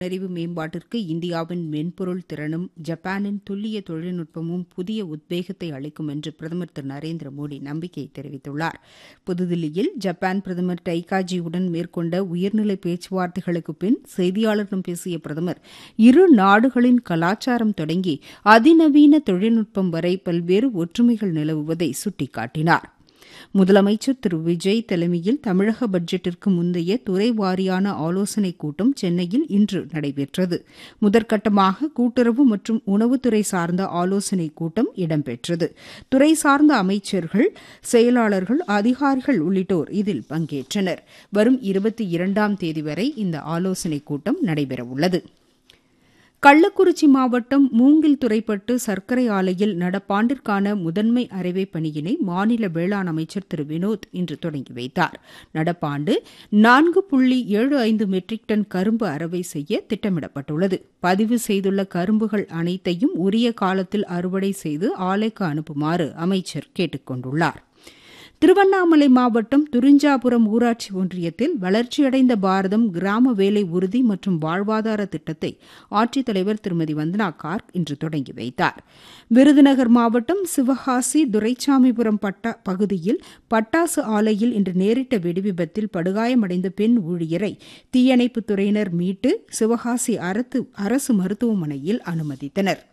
அறிவு மேம்பாட்டிற்கு இந்தியாவின் மென்பொருள் திறனும் ஜப்பானின் துல்லிய தொழில்நுட்பமும் புதிய உத்வேகத்தை அளிக்கும் என்று பிரதமர் திரு நரேந்திர மோடி நம்பிக்கை தெரிவித்துள்ளார் புதுதில்லியில் ஜப்பான் பிரதமர் டைகாஜியுடன் மேற்கொண்ட உயர்நிலை பேச்சுவார்த்தைகளுக்கு பின் செய்தியாளர்களிடம் பேசிய பிரதமர் இரு நாடுகளின் கலாச்சாரம் தொடங்கி அதிநவீன தொழில்நுட்பம் வரை பல்வேறு ஒற்றுமைகள் நிலவுவதை சுட்டிக்காட்டினார் முதலமைச்சர் திரு விஜய் தலைமையில் தமிழக பட்ஜெட்டிற்கு முந்தைய துறை வாரியான ஆலோசனைக் கூட்டம் சென்னையில் இன்று நடைபெற்றது முதற்கட்டமாக கூட்டுறவு மற்றும் உணவுத்துறை சார்ந்த ஆலோசனைக் கூட்டம் இடம்பெற்றது துறை சார்ந்த அமைச்சர்கள் செயலாளர்கள் அதிகாரிகள் உள்ளிட்டோர் இதில் பங்கேற்றனர் வரும் இருபத்தி இரண்டாம் தேதி வரை இந்த ஆலோசனைக் கூட்டம் நடைபெறவுள்ளது கள்ளக்குறிச்சி மாவட்டம் மூங்கில் துறைப்பட்டு சர்க்கரை ஆலையில் நடப்பாண்டிற்கான முதன்மை அரைவை பணியினை மாநில வேளாண் அமைச்சர் திரு வினோத் இன்று தொடங்கி வைத்தார் நடப்பாண்டு நான்கு புள்ளி ஏழு ஐந்து மெட்ரிக் டன் கரும்பு அரவை செய்ய திட்டமிடப்பட்டுள்ளது பதிவு செய்துள்ள கரும்புகள் அனைத்தையும் உரிய காலத்தில் அறுவடை செய்து ஆலைக்கு அனுப்புமாறு அமைச்சர் கேட்டுக் கொண்டுள்ளார் திருவண்ணாமலை மாவட்டம் துரிஞ்சாபுரம் ஊராட்சி ஒன்றியத்தில் வளர்ச்சியடைந்த பாரதம் கிராம வேலை உறுதி மற்றும் வாழ்வாதார திட்டத்தை ஆட்சித்தலைவர் திருமதி வந்தனா கார்க் இன்று தொடங்கி வைத்தார் விருதுநகர் மாவட்டம் சிவகாசி துரைசாமிபுரம் பட்டா பகுதியில் பட்டாசு ஆலையில் இன்று நேரிட்ட வெடிவிபத்தில் படுகாயமடைந்த பெண் ஊழியரை தீயணைப்புத் துறையினர் மீட்டு சிவகாசி அரசு மருத்துவமனையில் அனுமதித்தனா்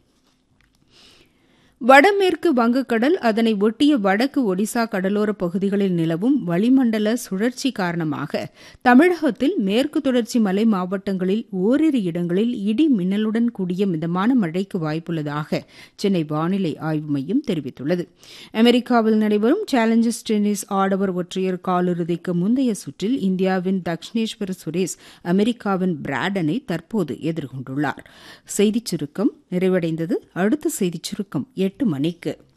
வடமேற்கு வங்கக்கடல் அதனை ஒட்டிய வடக்கு ஒடிசா கடலோர பகுதிகளில் நிலவும் வளிமண்டல சுழற்சி காரணமாக தமிழகத்தில் மேற்கு தொடர்ச்சி மலை மாவட்டங்களில் ஓரிரு இடங்களில் இடி மின்னலுடன் கூடிய மிதமான மழைக்கு வாய்ப்புள்ளதாக சென்னை வானிலை ஆய்வு மையம் தெரிவித்துள்ளது அமெரிக்காவில் நடைபெறும் சேலஞ்சர்ஸ் டென்னிஸ் ஆடவர் ஒற்றையர் காலிறுதிக்கு முந்தைய சுற்றில் இந்தியாவின் தக்ஷனேஸ்வர் சுரேஷ் அமெரிக்காவின் பிராடனை தற்போது எதிர்கொண்டுள்ளார் செய்திச் சுருக்கம் நிறைவடைந்தது அடுத்த செய்திச் சுருக்கம் எட்டு மணிக்கு